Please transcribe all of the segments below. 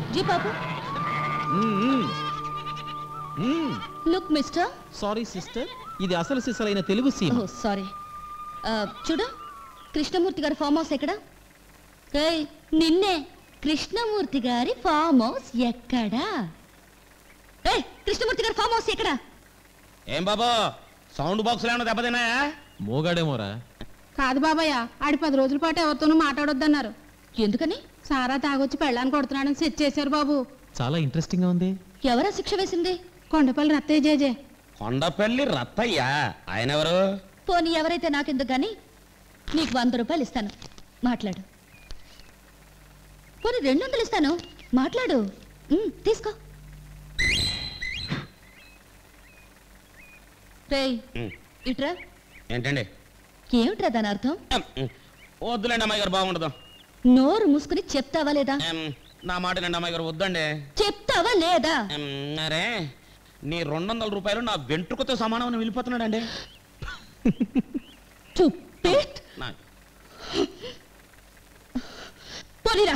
G పాపు look mister sorry sister ఇది అసలు సిసలైన తెలుగు సీమ ఓ సారీ చూడు కృష్ణమూర్తి గారి ఫామ్ హౌస్ ఎక్కడ ఏయ్ నిన్నే కృష్ణమూర్తి గారి ఫామ్ హౌస్ ఎక్కడా ఏయ్ కృష్ణమూర్తి గారి ఫామ్ హౌస్ ఎక్కడా ఏం బాబు సౌండ్ బాక్స్ ఏమైనా దెబ్బతిన్నాయా మోగాడేమోరా కాదు బాబాయ్ ఆడి పది రోజుల పాటు ఎవరితోనూ మాట్లాడొద్దన్నారు ఎందుకని సారా తాగొచ్చి పెళ్ళాన్ని కొడుతున్నాడని సెట్ చేశారు బాబు చాలా ఇంట్రెస్టింగ్ గా ఉంది ఎవరా శిక్ష వేసింది కొండపల్లి రత్తయ్య జేజే కొండపల్లి రత్తయ్య ఆయన ఎవరు పోనీ ఎవరైతే నాకెందుకు గాని నీకు వంద రూపాయలు ఇస్తాను మాట్లాడు పోనీ రెండు వందలు ఇస్తాను మాట్లాడు ఉమ్, తీసుకో రేయ్ ఉమ్, ఇట్రా ఏంటండి ఏమిట్రా దాని అర్థం ఉమ్, ఉమ్, వద్దులేండి అమ్మాయి గారు బాగుండదు నోరు మూసుకుని చెప్తావా లేదా ఉమ్, నా మాట నండి అమ్మాయి గారు వద్దండి చెప్తావా లేదా ఉమ్, అరే నీ రెండు వందల రూపాయలు నా వెంట్రుకతో సమానం అని వెళ్ళిపోతున్నాడండి Stupid. నా పోనీరా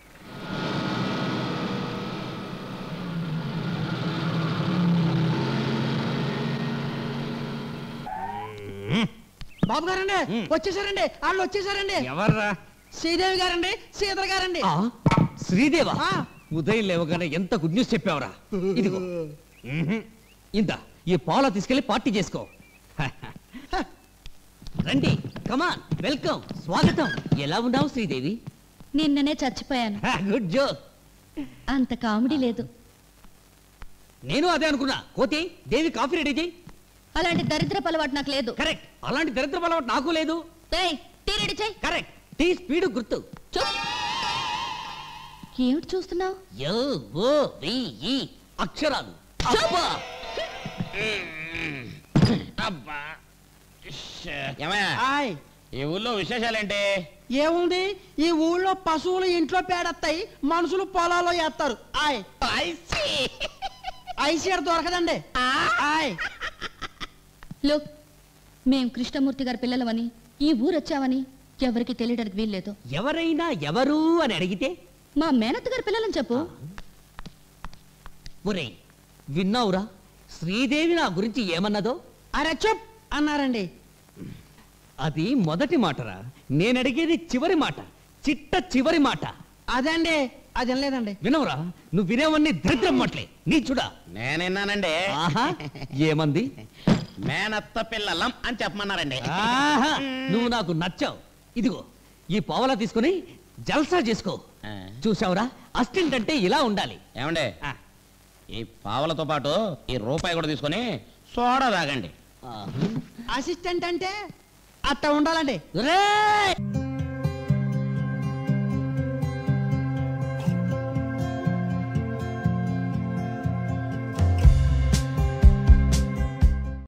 బాబు గారండి వచ్చేసారండి వాళ్ళు వచ్చేసారండి ఎవర్రా శ్రీదేవి గారండి సీతల గారండి ఆ, శ్రీదేవా ఆ. ఉదయం లేవగానే ఎంత గుడ్ న్యూస్ చెప్పావురా ఇదిగో మ్మ్హ్. ఇందా ఈ పాల తీసుకెళ్లి పార్టీ చేసుకో రండి కమాన్ వెల్కమ్ స్వాగతం ఎలా ఉన్నావు శ్రీదేవి నిన్ననే చచ్చిపోయాను గుడ్ జోక్ అంత కామెడీ లేదు నేను అదే అనుకున్నా కోతి దేవి కాఫీ రెడీ చేయి అలాంటి దరిద్రపు అలవాటు నాకు లేదు కరెక్ట్ అలాంటి దరిద్ర అలవాటు నాకు లేదు ఏయ్, టీ రెడీ చేయి కరెక్ట్ టీ స్పీడ్ గుర్తు చూప్ ఏమిటి చూస్తున్నావు యో ఓ వి ఈ అక్షరాలు అబ్బా అబ్బా ఇష్ష. ఏమయ్య ఆయ్ ఈ ఊళ్ళో విశేషాలేంటి ఏముంది ఈ ఊళ్ళో పశువులు ఇంట్లో పేడెత్తాయి మనుషులు పొలాల్లో వేస్తారు ఆయ్ ఐసీఆర్ దొరకదండి ఆయ్ లుక్ మేం కృష్ణమూర్తి గారి పిల్లలమని ఈ ఊరు వచ్చామని ఎవరికి తెలియడానికి వీల్లేదు ఎవరైనా ఎవరు అని అడిగితే మా మేనత్త గారి పిల్లలని చెప్పు ఒరే విన్నావురా శ్రీదేవి నా గురించి ఏమన్నదో అరే చెప్ అన్నారండి అది మొదటి మాటరా నేను అడిగేది చివరి మాట చిట్ట చివరి మాట అదండి అది లేదండి వినవురా నువ్వు వినేవన్నీ దరిద్రం మాటలే నీ చూడా నేనేనానండి ఆహా ఏమంది మేనత్త పిల్లలం అని చెప్పమన్నారండి ఆహా నువ్వు నాకు నచ్చావు ఇదిగో ఈ పావలా తీసుకుని జల్సా చేసుకో ఆ. చూసావురా అస్టింట్ అంటే ఇలా ఉండాలి ఏమండి ఆ. ఈ పావలతో పాటు ఈ రూపాయి కూడా తీసుకొని సోడా తాగండి ఆ. అసిస్టెంట్ అంటే అట్ట ఉండాలండి రేయ్!